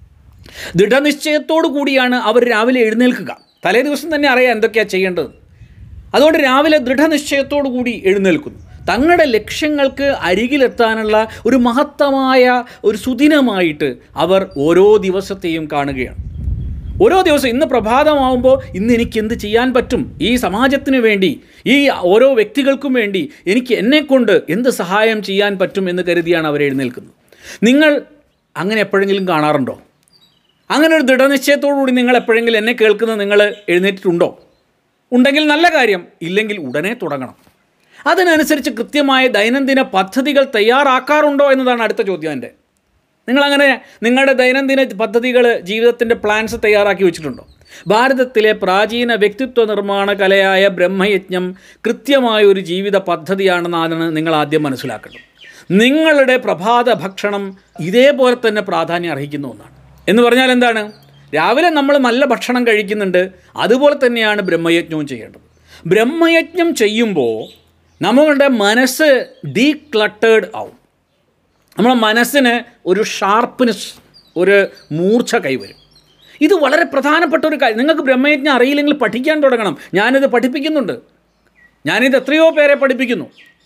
ദൃഢനിശ്ചയത്തോടു കൂടിയാണ് അവർ രാവിലെ എഴുന്നേൽക്കുക തലേ ദിവസം തന്നെ അറിയാം എന്തൊക്കെയാണ് ചെയ്യേണ്ടത് അതുകൊണ്ട് രാവിലെ ദൃഢനിശ്ചയത്തോടു കൂടി എഴുന്നേൽക്കുന്നു തങ്ങളുടെ ലക്ഷ്യങ്ങൾക്ക് അരികിലെത്താനുള്ള ഒരു മഹത്തമായ ഒരു സുദിനമായിട്ട് അവർ ഓരോ ദിവസത്തെയും കാണുകയാണ് ഓരോ ദിവസം ഇന്ന് പ്രഭാതമാവുമ്പോൾ ഇന്ന് എനിക്ക് എന്ത് ചെയ്യാൻ പറ്റും ഈ സമാജത്തിന് വേണ്ടി ഈ ഓരോ വ്യക്തികൾക്കും വേണ്ടി എനിക്ക് എന്നെക്കൊണ്ട് എന്ത് സഹായം ചെയ്യാൻ പറ്റും എന്ന് കരുതിയാണ് അവർ എഴുന്നേൽക്കുന്നത് നിങ്ങൾ അങ്ങനെ എപ്പോഴെങ്കിലും കാണാറുണ്ടോ അങ്ങനെ ഒരു ദൃഢനിശ്ചയത്തോടുകൂടി നിങ്ങൾ എപ്പോഴെങ്കിലും എന്നെ കേൾക്കുന്നത് നിങ്ങൾ എഴുന്നേറ്റിട്ടുണ്ടോ ഉണ്ടെങ്കിൽ നല്ല കാര്യം ഇല്ലെങ്കിൽ ഉടനെ തുടങ്ങണം അതിനനുസരിച്ച് കൃത്യമായ ദൈനംദിന പദ്ധതികൾ തയ്യാറാക്കാറുണ്ടോ എന്നതാണ് അടുത്ത ചോദ്യം എൻ്റെ നിങ്ങളങ്ങനെ നിങ്ങളുടെ ദൈനംദിന പദ്ധതികൾ ജീവിതത്തിൻ്റെ പ്ലാൻസ് തയ്യാറാക്കി വെച്ചിട്ടുണ്ടോ ഭാരതത്തിലെ പ്രാചീന വ്യക്തിത്വ നിർമ്മാണ കലയായ ബ്രഹ്മയജ്ഞം കൃത്യമായ ഒരു ജീവിത പദ്ധതിയാണെന്നാണ് നിങ്ങൾ ആദ്യം മനസ്സിലാക്കേണ്ടത് നിങ്ങളുടെ പ്രഭാത ഭക്ഷണം ഇതേപോലെ തന്നെ പ്രാധാന്യം അർഹിക്കുന്ന ഒന്നാണ് എന്ന് പറഞ്ഞാൽ എന്താണ് രാവിലെ നമ്മൾ നല്ല ഭക്ഷണം കഴിക്കുന്നുണ്ട് അതുപോലെ തന്നെയാണ് ബ്രഹ്മയജ്ഞവും ചെയ്യേണ്ടത് ബ്രഹ്മയജ്ഞം ചെയ്യുമ്പോൾ നമ്മളുടെ മനസ്സ് ഡീക്ലട്ടേഡ് ആവും നമ്മളെ മനസ്സിന് ഒരു ഷാർപ്പ്നെസ് ഒരു മൂർച്ച കൈവരും ഇത് വളരെ പ്രധാനപ്പെട്ട ഒരു കാര്യം നിങ്ങൾക്ക് ബ്രഹ്മയജ്ഞം അറിയില്ലെങ്കിൽ പഠിക്കാൻ തുടങ്ങണം ഞാനിത് പഠിപ്പിക്കുന്നുണ്ട് ഞാനിത് എത്രയോ പേരെ പഠിപ്പിക്കുന്നു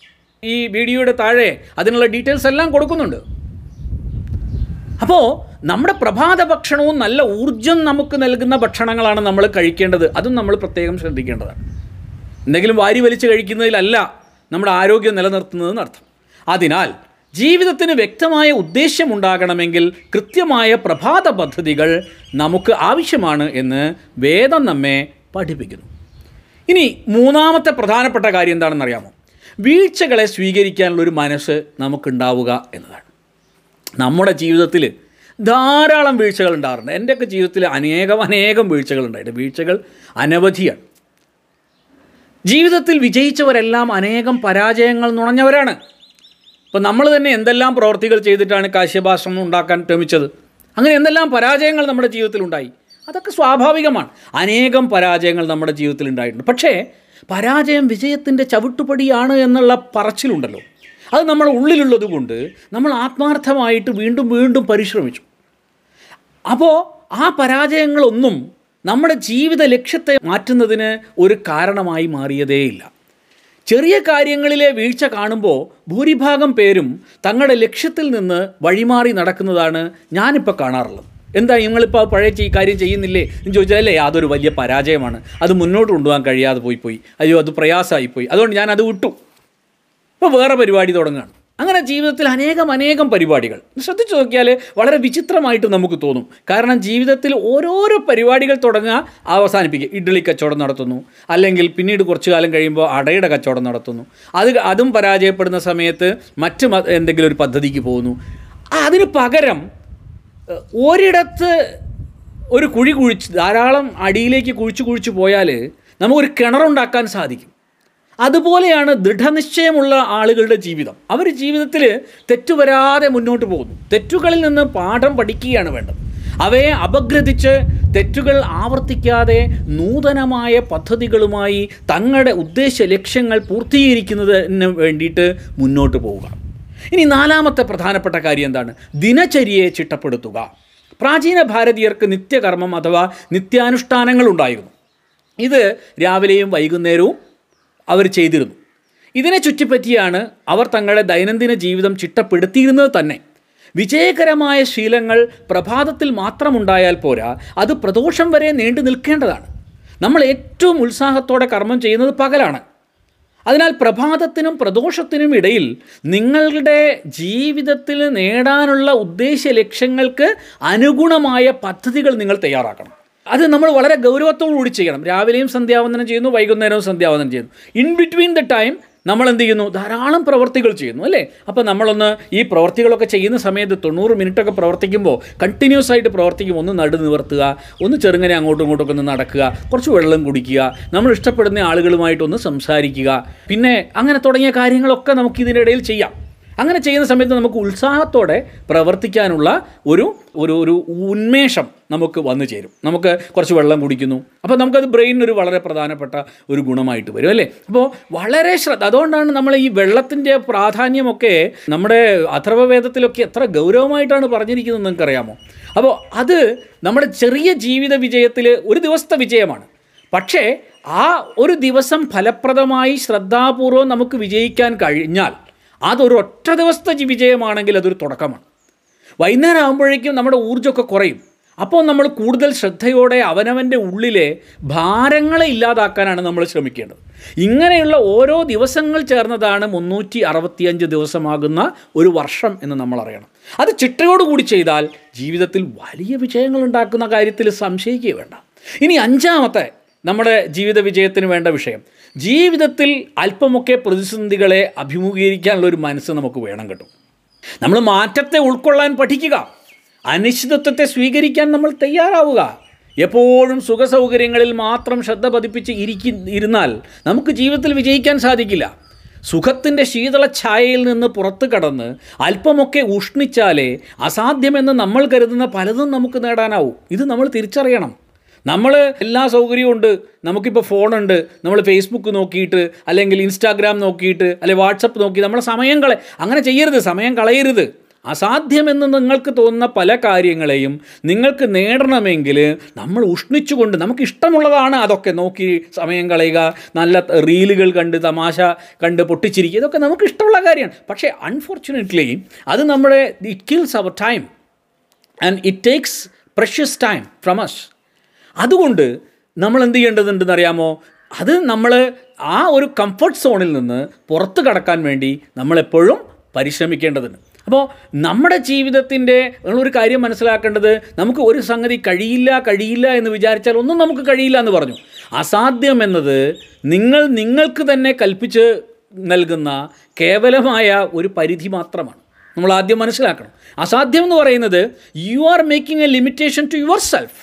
ഈ വീഡിയോയുടെ താഴെ അതിനുള്ള ഡീറ്റെയിൽസ് എല്ലാം കൊടുക്കുന്നുണ്ട് അപ്പോൾ നമ്മുടെ പ്രഭാത ഭക്ഷണവും നല്ല ഊർജം നമുക്ക് നൽകുന്ന ഭക്ഷണങ്ങളാണ് നമ്മൾ കഴിക്കേണ്ടത് അതും നമ്മൾ പ്രത്യേകം ശ്രദ്ധിക്കേണ്ടതാണ് എന്തെങ്കിലും വാരി വലിച്ച് കഴിക്കുന്നതിലല്ല നമ്മുടെ ആരോഗ്യം നിലനിർത്തുന്നതെന്ന് അർത്ഥം അതിനാൽ ജീവിതത്തിന് വ്യക്തമായ ഉദ്ദേശ്യമുണ്ടാകണമെങ്കിൽ കൃത്യമായ പ്രഭാത പദ്ധതികൾ നമുക്ക് ആവശ്യമാണ് എന്ന് വേദം നമ്മെ പഠിപ്പിക്കുന്നു ഇനി മൂന്നാമത്തെ പ്രധാനപ്പെട്ട കാര്യം എന്താണെന്ന് അറിയാമോ വീഴ്ചകളെ സ്വീകരിക്കാനുള്ള ഒരു മനസ്സ് നമുക്കുണ്ടാവുക എന്നതാണ് നമ്മുടെ ജീവിതത്തിൽ ധാരാളം വീഴ്ചകൾ ഉണ്ടാകാറുണ്ട് എൻ്റെയൊക്കെ ജീവിതത്തിൽ അനേകം അനേകം വീഴ്ചകൾ ഉണ്ടായിട്ട് വീഴ്ചകൾ അനവധിയാണ് ജീവിതത്തിൽ വിജയിച്ചവരെല്ലാം അനേകം പരാജയങ്ങൾ നുണഞ്ഞവരാണ് ഇപ്പം നമ്മൾ തന്നെ എന്തെല്ലാം പ്രവർത്തികൾ ചെയ്തിട്ടാണ് കാശ്യഭാശ്രമം ഉണ്ടാക്കാൻ ശ്രമിച്ചത് അങ്ങനെ എന്തെല്ലാം പരാജയങ്ങൾ നമ്മുടെ ജീവിതത്തിൽ ഉണ്ടായി അതൊക്കെ സ്വാഭാവികമാണ് അനേകം പരാജയങ്ങൾ നമ്മുടെ ജീവിതത്തിൽ ഉണ്ടായിട്ടുണ്ട് പക്ഷേ പരാജയം വിജയത്തിൻ്റെ ചവിട്ടുപടിയാണ് എന്നുള്ള പറച്ചിലുണ്ടല്ലോ അത് നമ്മുടെ ഉള്ളിലുള്ളത് കൊണ്ട് നമ്മൾ ആത്മാർത്ഥമായിട്ട് വീണ്ടും വീണ്ടും പരിശ്രമിച്ചു അപ്പോൾ ആ പരാജയങ്ങളൊന്നും നമ്മുടെ ജീവിത ലക്ഷ്യത്തെ മാറ്റുന്നതിന് ഒരു കാരണമായി മാറിയതേയില്ല ചെറിയ കാര്യങ്ങളിലെ വീഴ്ച കാണുമ്പോൾ ഭൂരിഭാഗം പേരും തങ്ങളുടെ ലക്ഷ്യത്തിൽ നിന്ന് വഴിമാറി നടക്കുന്നതാണ് ഞാനിപ്പോൾ കാണാറുള്ളത് എന്താ നിങ്ങളിപ്പോൾ പഴയ ഈ കാര്യം ചെയ്യുന്നില്ലേ എന്ന് ചോദിച്ചാൽ അല്ലേ അതൊരു വലിയ പരാജയമാണ് അത് മുന്നോട്ട് കൊണ്ടുപോകാൻ കഴിയാതെ പോയി പോയി അയ്യോ അത് പ്രയാസമായി പോയി അതുകൊണ്ട് ഞാൻ അത് വിട്ടു ഇപ്പോൾ വേറെ പരിപാടി തുടങ്ങുകയാണ് അങ്ങനെ ജീവിതത്തിൽ അനേകം അനേകം പരിപാടികൾ ശ്രദ്ധിച്ചു നോക്കിയാൽ വളരെ വിചിത്രമായിട്ട് നമുക്ക് തോന്നും കാരണം ജീവിതത്തിൽ ഓരോരോ പരിപാടികൾ തുടങ്ങുക അവസാനിപ്പിക്കുക ഇഡ്ഡലി കച്ചവടം നടത്തുന്നു അല്ലെങ്കിൽ പിന്നീട് കുറച്ചു കാലം കഴിയുമ്പോൾ അടയുടെ കച്ചവടം നടത്തുന്നു അത് അതും പരാജയപ്പെടുന്ന സമയത്ത് മറ്റ് മ- എന്തെങ്കിലും ഒരു പദ്ധതിക്ക് പോകുന്നു അതിന് പകരം ഏഹ്, ഒരിടത്ത് ഒരു കുഴി കുഴിച്ച് ധാരാളം അടിയിലേക്ക് കുഴിച്ച് കുഴിച്ച് പോയാൽ നമുക്കൊരു കിണറുണ്ടാക്കാൻ സാധിക്കും അതുപോലെയാണ് ദൃഢനിശ്ചയമുള്ള ആളുകളുടെ ജീവിതം അവർ ജീവിതത്തിൽ തെറ്റുവരാതെ മുന്നോട്ട് പോകുന്നു തെറ്റുകളിൽ നിന്ന് പാഠം പഠിക്കുകയാണ് വേണ്ടത് അവയെ അപഗ്രഥിച്ച് തെറ്റുകൾ ആവർത്തിക്കാതെ നൂതനമായ പദ്ധതികളുമായി തങ്ങളുടെ ഉദ്ദേശ ലക്ഷ്യങ്ങൾ പൂർത്തീകരിക്കുന്നതിന് വേണ്ടിയിട്ട് മുന്നോട്ട് പോവുക ഇനി നാലാമത്തെ പ്രധാനപ്പെട്ട കാര്യം എന്താണ് ദിനചര്യയെ ചിട്ടപ്പെടുത്തുക പ്രാചീന ഭാരതീയർക്ക് നിത്യകർമ്മം അഥവാ നിത്യാനുഷ്ഠാനങ്ങൾ ഉണ്ടായിരുന്നു ഇത് രാവിലെയും വൈകുന്നേരവും അവർ ചെയ്തിരുന്നു ഇതിനെ ചുറ്റിപ്പറ്റിയാണ് അവർ തങ്ങളുടെ ദൈനംദിന ജീവിതം ചിട്ടപ്പെടുത്തിയിരുന്നത് തന്നെ വിജയകരമായ ശീലങ്ങൾ പ്രഭാതത്തിൽ മാത്രമുണ്ടായാൽ പോരാ അത് പ്രദോഷം വരെ നീണ്ടു നിൽക്കേണ്ടതാണ് നമ്മൾ ഏറ്റവും ഉത്സാഹത്തോടെ കർമ്മം ചെയ്യുന്നത് പകലാണ് അതിനാൽ പ്രഭാതത്തിനും പ്രദോഷത്തിനും ഇടയിൽ നിങ്ങളുടെ ജീവിതത്തിൽ നേടാനുള്ള ഉദ്ദേശ ലക്ഷ്യങ്ങൾക്ക് അനുഗുണമായ പദ്ധതികൾ നിങ്ങൾ തയ്യാറാക്കണം അത് നമ്മൾ വളരെ ഗൗരവത്തോടു കൂടി ചെയ്യണം രാവിലെയും സന്ധ്യാവന്തനം ചെയ്യുന്നു വൈകുന്നേരവും സന്ധ്യാവന്തനം ചെയ്യുന്നു ഇൻ ബിറ്റ്വീൻ ദ ടൈം നമ്മൾ എന്ത് ചെയ്യുന്നു ധാരാളം പ്രവർത്തികൾ ചെയ്യുന്നു അല്ലേ അപ്പോൾ നമ്മളൊന്ന് ഈ പ്രവർത്തികളൊക്കെ ചെയ്യുന്ന സമയത്ത് തൊണ്ണൂറ് മിനിറ്റൊക്കെ പ്രവർത്തിക്കുമ്പോൾ കണ്ടിന്യൂസ് ആയിട്ട് പ്രവർത്തിക്കും ഒന്ന് നടു നിവർത്തുക ഒന്ന് ചെറുങ്ങനെ അങ്ങോട്ടും ഇങ്ങോട്ടൊക്കെ ഒന്ന് നടക്കുക കുറച്ച് വെള്ളം കുടിക്കുക നമ്മൾ ഇഷ്ടപ്പെടുന്ന ആളുകളുമായിട്ടൊന്ന് സംസാരിക്കുക പിന്നെ അങ്ങനെ തുടങ്ങിയ കാര്യങ്ങളൊക്കെ നമുക്ക് ഇതിനിടയിൽ ചെയ്യാം അങ്ങനെ ചെയ്യുന്ന സമയത്ത് നമുക്ക് ഉത്സാഹത്തോടെ പ്രവർത്തിക്കാനുള്ള ഒരു ഒരു ഒരു ഉന്മേഷം നമുക്ക് വന്നു ചേരും നമുക്ക് കുറച്ച് വെള്ളം കുടിക്കുന്നു അപ്പോൾ നമുക്കത് ബ്രെയിനിനൊരു വളരെ പ്രധാനപ്പെട്ട ഒരു ഗുണമായിട്ട് വരും അല്ലേ അപ്പോൾ വളരെ ശ്രദ്ധ അതുകൊണ്ടാണ് നമ്മൾ ഈ വെള്ളത്തിൻ്റെ പ്രാധാന്യമൊക്കെ നമ്മുടെ അഥർവവേദത്തിലൊക്കെ എത്ര ഗൗരവമായിട്ടാണ് പറഞ്ഞിരിക്കുന്നത് നിങ്ങൾക്കറിയാമോ അപ്പോൾ അത് നമ്മുടെ ചെറിയ ജീവിത വിജയത്തിൽ ഒരു ദിവസത്തെ വിജയമാണ് പക്ഷേ ആ ഒരു ദിവസം ഫലപ്രദമായി ശ്രദ്ധാപൂർവം നമുക്ക് വിജയിക്കാൻ കഴിഞ്ഞാൽ അതൊരു ഒറ്റ ദിവസത്തെ ജി- വിജയമാണെങ്കിൽ അതൊരു തുടക്കമാണ് വൈകുന്നേരം ആകുമ്പോഴേക്കും നമ്മുടെ ഊർജ്ജമൊക്കെ കുറയും അപ്പോൾ നമ്മൾ കൂടുതൽ ശ്രദ്ധയോടെ അവനവൻ്റെ ഉള്ളിലെ ഭാരങ്ങളെ ഇല്ലാതാക്കാനാണ് നമ്മൾ ശ്രമിക്കേണ്ടത് ഇങ്ങനെയുള്ള ഓരോ ദിവസങ്ങൾ ചേർന്നതാണ് മുന്നൂറ്റി അറുപത്തിയഞ്ച് ദിവസമാകുന്ന ഒരു വർഷം എന്ന് നമ്മൾ അറിയണം അത് ചിട്ടയോടുകൂടി ചെയ്താൽ ജീവിതത്തിൽ വലിയ വിജയങ്ങൾ ഉണ്ടാക്കുന്ന കാര്യത്തിൽ സംശയിക്കുക വേണ്ട ഇനി അഞ്ചാമത്തെ നമ്മുടെ ജീവിത വിജയത്തിന് വേണ്ട വിഷയം ജീവിതത്തിൽ അല്പമൊക്കെ പ്രതിസന്ധികളെ അഭിമുഖീകരിക്കാനുള്ള ഒരു മനസ്സ് നമുക്ക് വേണം കേട്ടോ നമ്മൾ മാറ്റത്തെ ഉൾക്കൊള്ളാൻ പഠിക്കുക അനിശ്ചിതത്വത്തെ സ്വീകരിക്കാൻ നമ്മൾ തയ്യാറാവുക എപ്പോഴും സുഖസൗകര്യങ്ങളിൽ മാത്രം ശ്രദ്ധ പതിപ്പിച്ച് ഇരിക്കി ഇരുന്നാൽ നമുക്ക് ജീവിതത്തിൽ വിജയിക്കാൻ സാധിക്കില്ല സുഖത്തിൻ്റെ ശീതള ഛായയിൽ നിന്ന് പുറത്തു കടന്ന് അല്പമൊക്കെ ഉഷ്ണിച്ചാലേ അസാധ്യമെന്ന് നമ്മൾ കരുതുന്ന പലതും നമുക്ക് നേടാനാവൂ ഇത് നമ്മൾ തിരിച്ചറിയണം നമ്മൾ എല്ലാ സൗകര്യവും ഉണ്ട് നമുക്കിപ്പോൾ ഫോണുണ്ട് നമ്മൾ ഫേസ്ബുക്ക് നോക്കിയിട്ട് അല്ലെങ്കിൽ ഇൻസ്റ്റാഗ്രാം നോക്കിയിട്ട് അല്ലെങ്കിൽ വാട്സപ്പ് നോക്കി നമ്മുടെ സമയം കള അങ്ങനെ ചെയ്യരുത് സമയം കളയരുത് അസാധ്യമെന്ന് നിങ്ങൾക്ക് തോന്നുന്ന പല കാര്യങ്ങളെയും നിങ്ങൾക്ക് നേടണമെങ്കിൽ നമ്മൾ ഉഷ്ണിച്ചുകൊണ്ട് നമുക്ക് ഇഷ്ടമുള്ളതാണ് അതൊക്കെ നോക്കി സമയം കളയുക നല്ല ത- റീലുകൾ കണ്ട് തമാശ കണ്ട് പൊട്ടിച്ചിരിക്കുക ഇതൊക്കെ നമുക്ക് ഇഷ്ടമുള്ള കാര്യമാണ് പക്ഷേ അൺഫോർച്ചുനേറ്റ്ലി അത് നമ്മുടെ it kills our time and it takes precious time from us അതുകൊണ്ട് നമ്മൾ എന്ത് ചെയ്യേണ്ടതുണ്ടെന്ന് അറിയാമോ അത് നമ്മൾ ആ ഒരു കംഫർട്ട് സോണിൽ നിന്ന് പുറത്ത് കടക്കാൻ വേണ്ടി നമ്മളെപ്പോഴും പരിശ്രമിക്കേണ്ടതുണ്ട് അപ്പോൾ നമ്മുടെ ജീവിതത്തിൻ്റെ ഒരു കാര്യം മനസ്സിലാക്കേണ്ടത് നമുക്ക് ഒരു സംഗതി കഴിയില്ല കഴിയില്ല എന്ന് വിചാരിച്ചാൽ ഒന്നും നമുക്ക് കഴിയില്ല എന്ന് പറഞ്ഞു അസാധ്യം എന്നത് നിങ്ങൾ നിങ്ങൾക്ക് തന്നെ കൽപ്പിച്ച് നൽകുന്ന കേവലമായ ഒരു പരിധി മാത്രമാണ് നമ്മൾ ആദ്യം മനസ്സിലാക്കണം അസാധ്യം എന്ന് പറയുന്നത് you are making a limitation to yourself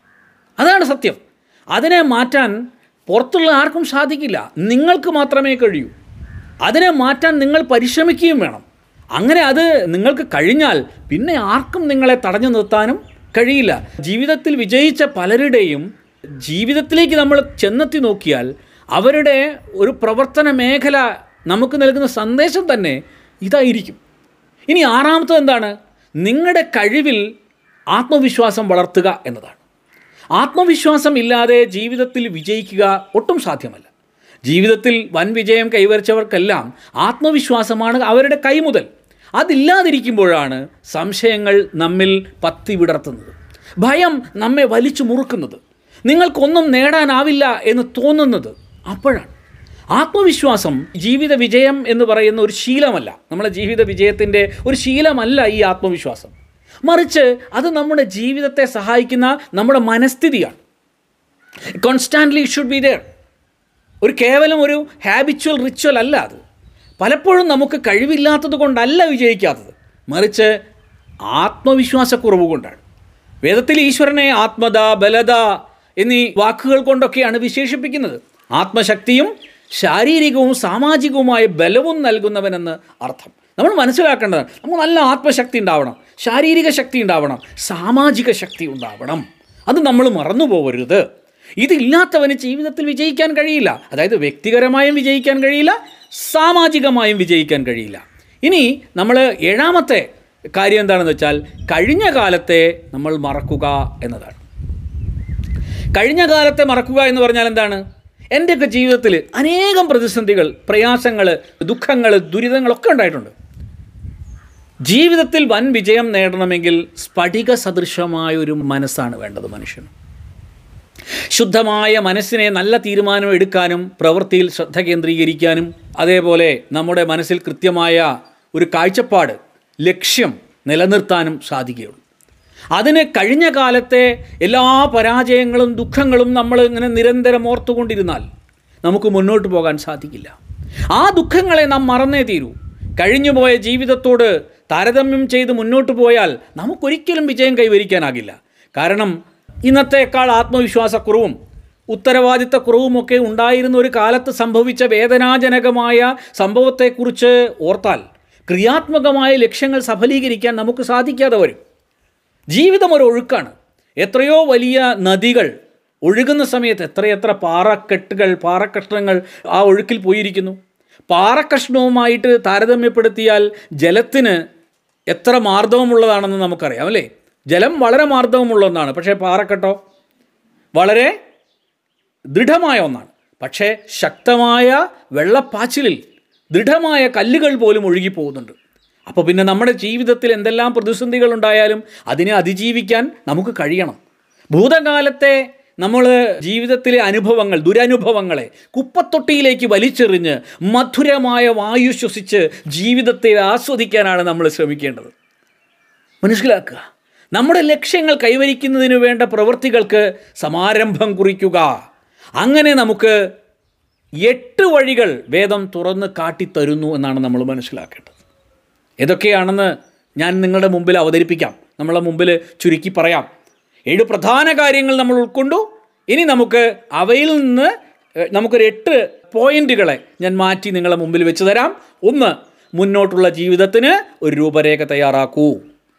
അതാണ് സത്യം അതിനെ മാറ്റാൻ പുറത്തുള്ള ആർക്കും സാധിക്കില്ല നിങ്ങൾക്ക് മാത്രമേ കഴിയൂ അതിനെ മാറ്റാൻ നിങ്ങൾ പരിശ്രമിക്കുകയും വേണം അങ്ങനെ അത് നിങ്ങൾക്ക് കഴിഞ്ഞാൽ പിന്നെ ആർക്കും നിങ്ങളെ തടഞ്ഞു നിർത്താനും കഴിയില്ല ജീവിതത്തിൽ വിജയിച്ച പലരുടെയും ജീവിതത്തിലേക്ക് നമ്മൾ ചെന്നെത്തി നോക്കിയാൽ അവരുടെ ഒരു പ്രവർത്തന മേഖല നമുക്ക് നൽകുന്ന സന്ദേശം തന്നെ ഇതായിരിക്കും ഇനി ആറാമത്തത് എന്താണ് നിങ്ങളുടെ കഴിവിൽ ആത്മവിശ്വാസം വളർത്തുക എന്നതാണ് ആത്മവിശ്വാസം ഇല്ലാതെ ജീവിതത്തിൽ വിജയിക്കുക ഒട്ടും സാധ്യമല്ല ജീവിതത്തിൽ വൻ വിജയം കൈവരിച്ചവർക്കെല്ലാം ആത്മവിശ്വാസമാണ് അവരുടെ കൈമുതൽ അതില്ലാതിരിക്കുമ്പോഴാണ് സംശയങ്ങൾ നമ്മിൽ പത്തി വിടർത്തുന്നത് ഭയം നമ്മെ വലിച്ചു മുറുക്കുന്നത് നിങ്ങൾക്കൊന്നും നേടാനാവില്ല എന്ന് തോന്നുന്നത് അപ്പോഴാണ് ആത്മവിശ്വാസം ജീവിത വിജയം എന്ന് പറയുന്ന ഒരു ശീലമല്ല നമ്മുടെ ജീവിത വിജയത്തിൻ്റെ ഒരു ശീലമല്ല ഈ ആത്മവിശ്വാസം മറിച്ച് അത് നമ്മുടെ ജീവിതത്തെ സഹായിക്കുന്ന നമ്മുടെ മനസ്ഥിതിയാണ് കോൺസ്റ്റാൻ്റ്ലി ഷുഡ് ബി ദർ ഒരു കേവലം ഒരു ഹാബിച്വൽ റിച്വൽ അല്ല അത് പലപ്പോഴും നമുക്ക് കഴിവില്ലാത്തത് കൊണ്ടല്ല വിജയിക്കാത്തത് മറിച്ച് ആത്മവിശ്വാസക്കുറവ് കൊണ്ടാണ് വേദത്തിൽ ഈശ്വരനെ ആത്മത ബലത എന്നീ വാക്കുകൾ കൊണ്ടൊക്കെയാണ് വിശേഷിപ്പിക്കുന്നത് ആത്മശക്തിയും ശാരീരികവും സാമാജികവുമായ ബലവും നൽകുന്നവനെന്ന് അർത്ഥം നമ്മൾ മനസ്സിലാക്കേണ്ടതാണ് നമുക്ക് നല്ല ആത്മശക്തി ഉണ്ടാവണം ശാരീരിക ശക്തി ഉണ്ടാവണം സാമാജിക ശക്തി ഉണ്ടാവണം അത് നമ്മൾ മറന്നു പോകരുത് ഇതില്ലാത്തവന് ജീവിതത്തിൽ വിജയിക്കാൻ കഴിയില്ല അതായത് വ്യക്തിപരമായും വിജയിക്കാൻ കഴിയില്ല സാമാജികമായും വിജയിക്കാൻ കഴിയില്ല ഇനി നമ്മൾ ഏഴാമത്തെ കാര്യം എന്താണെന്ന് വെച്ചാൽ കഴിഞ്ഞ കാലത്തെ നമ്മൾ മറക്കുക എന്നതാണ് കഴിഞ്ഞ കാലത്തെ മറക്കുക എന്ന് പറഞ്ഞാൽ എന്താണ് എൻ്റെയൊക്കെ ജീവിതത്തിൽ അനേകം പ്രതിസന്ധികൾ പ്രയാസങ്ങൾ ദുഃഖങ്ങൾ ദുരിതങ്ങളൊക്കെ ഉണ്ടായിട്ടുണ്ട് ജീവിതത്തിൽ വൻ വിജയം നേടണമെങ്കിൽ സ്ഫടിക സദൃശമായ ഒരു മനസ്സാണ് വേണ്ടത് മനുഷ്യന് ശുദ്ധമായ മനസ്സിനെ നല്ല തീരുമാനം എടുക്കാനും പ്രവൃത്തിയിൽ ശ്രദ്ധ കേന്ദ്രീകരിക്കാനും അതേപോലെ നമ്മുടെ മനസ്സിൽ കൃത്യമായ ഒരു കാഴ്ചപ്പാട് ലക്ഷ്യം നിലനിർത്താനും സാധിക്കുകയുള്ളൂ അതിന് കഴിഞ്ഞ കാലത്തെ എല്ലാ പരാജയങ്ങളും ദുഃഖങ്ങളും നമ്മൾ ഇങ്ങനെ നിരന്തരം ഓർത്തുകൊണ്ടിരുന്നാൽ നമുക്ക് മുന്നോട്ട് പോകാൻ സാധിക്കില്ല ആ ദുഃഖങ്ങളെ നാം മറന്നേ തീരൂ കഴിഞ്ഞുപോയ ജീവിതത്തോട് താരതമ്യം ചെയ്ത് മുന്നോട്ട് പോയാൽ നമുക്കൊരിക്കലും വിജയം കൈവരിക്കാനാകില്ല കാരണം ഇന്നത്തേക്കാൾ ആത്മവിശ്വാസക്കുറവും ഉത്തരവാദിത്തക്കുറവുമൊക്കെ ഉണ്ടായിരുന്ന ഒരു കാലത്ത് സംഭവിച്ച വേദനാജനകമായ സംഭവത്തെക്കുറിച്ച് ഓർത്താൽ ക്രിയാത്മകമായ ലക്ഷ്യങ്ങൾ സഫലീകരിക്കാൻ നമുക്ക് സാധിക്കാതെ വരും ജീവിതം ഒരു ഒഴുക്കാണ് എത്രയോ വലിയ നദികൾ ഒഴുകുന്ന സമയത്ത് എത്രയെത്ര പാറക്കെട്ടുകൾ പാറക്കഷ്ണങ്ങൾ ആ ഒഴുക്കിൽ പോയിരിക്കുന്നു പാറക്കഷ്ണവുമായിട്ട് താരതമ്യപ്പെടുത്തിയാൽ ജലത്തിന് എത്ര മാർദ്ദവമുള്ളതാണെന്ന് നമുക്കറിയാം അല്ലേ ജലം വളരെ മാർദ്ദവമുള്ള ഒന്നാണ് പക്ഷേ പാറക്കെട്ടോ വളരെ ദൃഢമായ ഒന്നാണ് പക്ഷേ ശക്തമായ വെള്ളപ്പാച്ചിലിൽ ദൃഢമായ കല്ലുകൾ പോലും ഒഴുകി പോകുന്നുണ്ട് അപ്പോൾ പിന്നെ നമ്മുടെ ജീവിതത്തിൽ എന്തെല്ലാം പ്രതിസന്ധികൾ ഉണ്ടായാലും അതിനെ അതിജീവിക്കാൻ നമുക്ക് കഴിയണം ഭൂതകാലത്തെ നമ്മൾ ജീവിതത്തിലെ അനുഭവങ്ങൾ ദുരനുഭവങ്ങളെ കുപ്പത്തൊട്ടിയിലേക്ക് വലിച്ചെറിഞ്ഞ് മധുരമായ വായു ശ്വസിച്ച് ജീവിതത്തെ ആസ്വദിക്കാനാണ് നമ്മൾ ശ്രമിക്കേണ്ടത് മനസ്സിലാക്കുക നമ്മുടെ ലക്ഷ്യങ്ങൾ കൈവരിക്കുന്നതിന് വേണ്ട പ്രവൃത്തികൾക്ക് സമാരംഭം കുറിക്കുക അങ്ങനെ നമുക്ക് എട്ട് വഴികൾ വേദം തുറന്ന് കാട്ടിത്തരുന്നു എന്നാണ് നമ്മൾ മനസ്സിലാക്കേണ്ടത് ഏതൊക്കെയാണെന്ന് ഞാൻ നിങ്ങളുടെ മുമ്പിൽ അവതരിപ്പിക്കാം നമ്മളെ മുമ്പിൽ ചുരുക്കി പറയാം ഏഴ് പ്രധാന കാര്യങ്ങൾ നമ്മൾ ഉൾക്കൊണ്ടു ഇനി നമുക്ക് അവയിൽ നിന്ന് ഏഹ്, നമുക്കൊരു എട്ട് പോയിന്റുകളെ ഞാൻ മാറ്റി നിങ്ങളെ മുമ്പിൽ വെച്ച് തരാം ഒന്ന് മുന്നോട്ടുള്ള ജീവിതത്തിന് ഒരു രൂപരേഖ തയ്യാറാക്കൂ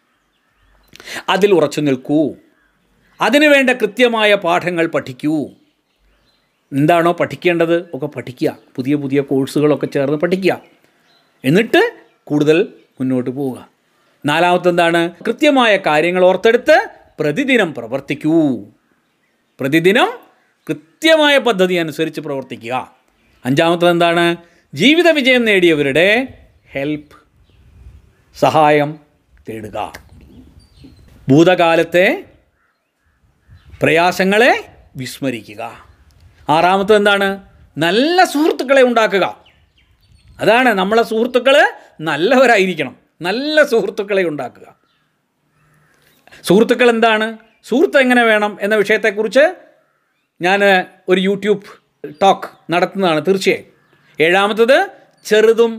അതിൽ ഉറച്ചു നിൽക്കൂ അതിനുവേണ്ട കൃത്യമായ പാഠങ്ങൾ പഠിക്കൂ എന്താണോ പഠിക്കേണ്ടത് ഒക്കെ പഠിക്കുക പുതിയ പുതിയ കോഴ്സുകളൊക്കെ ചേർന്ന് പഠിക്കുക എന്നിട്ട് കൂടുതൽ മുന്നോട്ട് പോവുക നാലാമത്തെ എന്താണ് കൃത്യമായ കാര്യങ്ങൾ ഓർത്തെടുത്ത് പ്രതിദിനം പ്രവർത്തിക്കൂ പ്രതിദിനം കൃത്യമായ പദ്ധതി അനുസരിച്ച് പ്രവർത്തിക്കുക അഞ്ചാമത്തത് എന്താണ് ജീവിത വിജയം നേടിയവരുടെ ഹെൽപ്പ് സഹായം തേടുക ഭൂതകാലത്തെ പ്രയാസങ്ങളെ വിസ്മരിക്കുക ആറാമത്തത് എന്താണ് നല്ല സുഹൃത്തുക്കളെ ഉണ്ടാക്കുക അതാണ് നമ്മളെ സുഹൃത്തുക്കൾ നല്ലവരായിരിക്കണം നല്ല സുഹൃത്തുക്കളെ ഉണ്ടാക്കുക സുഹൃത്തുക്കൾ എന്താണ് സുഹൃത്ത് എങ്ങനെ വേണം എന്ന വിഷയത്തെക്കുറിച്ച് ഞാൻ ഒരു യൂട്യൂബ് ടോക്ക് നടത്തുന്നതാണ് തീർച്ചയായും ഏഴാമത്തത് ചെറുതും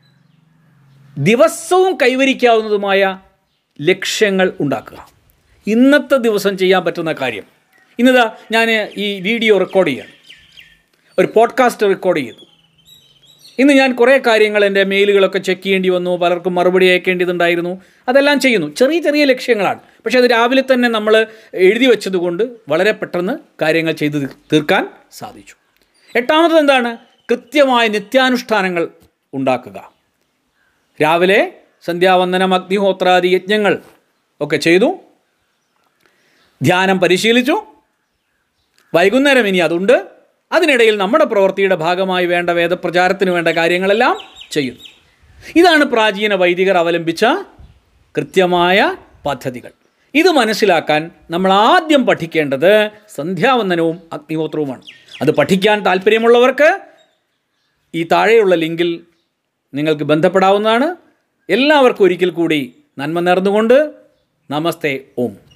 ദിവസവും കൈവരിക്കാവുന്നതുമായ ലക്ഷ്യങ്ങൾ ഉണ്ടാക്കുക ഇന്നത്തെ ദിവസം ചെയ്യാൻ പറ്റുന്ന കാര്യം ഇന്നിതാ ഞാൻ ഈ വീഡിയോ റെക്കോർഡ് ചെയ്യാണ് ഒരു പോഡ്കാസ്റ്റ് റെക്കോർഡ് ചെയ്തു ഇന്ന് ഞാൻ കുറേ കാര്യങ്ങൾ എൻ്റെ മെയിലുകളൊക്കെ ചെക്ക് ചെയ്യേണ്ടി വന്നു പലർക്കും മറുപടി അയക്കേണ്ടതുണ്ടായിരുന്നു അതെല്ലാം ചെയ്യുന്നു ചെറിയ ചെറിയ ലക്ഷ്യങ്ങളാണ് പക്ഷേ അത് രാവിലെ തന്നെ നമ്മൾ എഴുതി വെച്ചതുകൊണ്ട് വളരെ പെട്ടെന്ന് കാര്യങ്ങൾ ചെയ്ത് തീർ- തീർക്കാൻ സാധിച്ചു എട്ടാമത്തത് എന്താണ് കൃത്യമായ നിത്യാനുഷ്ഠാനങ്ങൾ ഉണ്ടാക്കുക രാവിലെ സന്ധ്യാവന്ദനം അഗ്നിഹോത്രാദി യജ്ഞങ്ങൾ ഒക്കെ ചെയ്തു ധ്യാനം പരിശീലിച്ചു വൈകുന്നേരം ഇനി അതുണ്ട് അതിനിടയിൽ നമ്മുടെ പ്രവൃത്തിയുടെ ഭാഗമായി വേണ്ട വേദപ്രചാരത്തിന് വേണ്ട കാര്യങ്ങളെല്ലാം ചെയ്യുന്നു ഇതാണ് പ്രാചീന വൈദികർ അവലംബിച്ച കൃത്യമായ പദ്ധതികൾ ഇത് മനസ്സിലാക്കാൻ നമ്മൾ ആദ്യം പഠിക്കേണ്ടത് സന്ധ്യാവന്ദനവും അഗ്നിഹോത്രവുമാണ് അത് പഠിക്കാൻ താല്പര്യമുള്ളവർക്ക് ഈ താഴെയുള്ള ലിങ്കിൽ നിങ്ങൾക്ക് ബന്ധപ്പെടാവുന്നതാണ് എല്ലാവർക്കും ഒരിക്കൽ കൂടി നന്മ നേർന്നുകൊണ്ട് നമസ്തേ ഓം